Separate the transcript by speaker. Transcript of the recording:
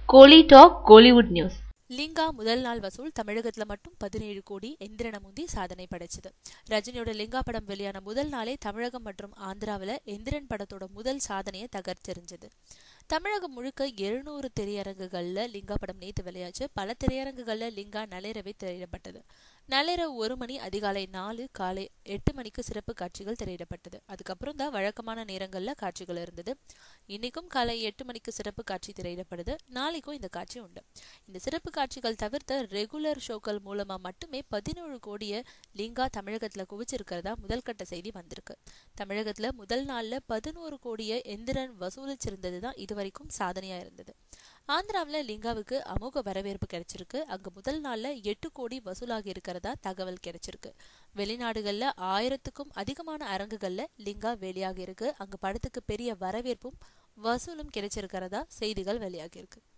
Speaker 1: கோலி talk Kollywood news
Speaker 2: Lingaa முதல் நாள் வசூல் தமிழகத்துல மட்டும் பதினேழு கோடி எந்திரனை முந்தி சாதனை படைச்சது ரஜினியோட லிங்கா படம் வெளியான முதல் நாளே தமிழகம் மற்றும் ஆந்திராவில் எந்திரன் படத்தோட முதல் சாதனையை தகர்த்தெறிஞ்சது தமிழகம் முழுக்க எழுநூறு திரையரங்குகள்ல லிங்கா படம் நேத்து வெளியாச்சு பல திரையரங்குகள்ல லிங்கா நள்ளிரவே திரையிடப்பட்டது நள்ளிரவு ஒரு மணி அதிகாலை நாலு காலை எட்டு மணிக்கு சிறப்பு காட்சிகள் திரையிடப்பட்டது அதுக்கப்புறம் தான் வழக்கமான நேரங்கள்ல காட்சிகள் இருந்தது இன்னைக்கும் காலை எட்டு மணிக்கு சிறப்பு காட்சி திரையிடப்படுது நாளைக்கும் இந்த காட்சி உண்டு இந்த சிறப்பு காட்சிகள் தவிர்த்த ரெகுலர் ஷோக்கள் மூலமா மட்டுமே பதினேழு கோடிய லிங்கா தமிழகத்துல குவிச்சிருக்கிறதா முதல் கட்ட செய்தி வந்திருக்கு தமிழகத்துல முதல் நாள்ல பதினோரு கோடிய எந்திரன் வசூலிச்சிருந்தது தான் இதுவரைக்கும் சாதனையா இருந்தது ஆந்திராவில் லிங்காவுக்கு அமோக வரவேற்பு கிடைச்சிருக்கு அங்க முதல் நாள்ல எட்டு கோடி வசூலாகி இருக்கிறதா தகவல் கிடைச்சிருக்கு வெளிநாடுகள்ல ஆயிரத்துக்கும் அதிகமான அரங்குகள்ல லிங்கா வெளியாகி இருக்கு அங்க படத்துக்கு பெரிய வரவேற்பும் வசூலும் கிடைச்சிருக்கிறதா செய்திகள் வெளியாகி இருக்கு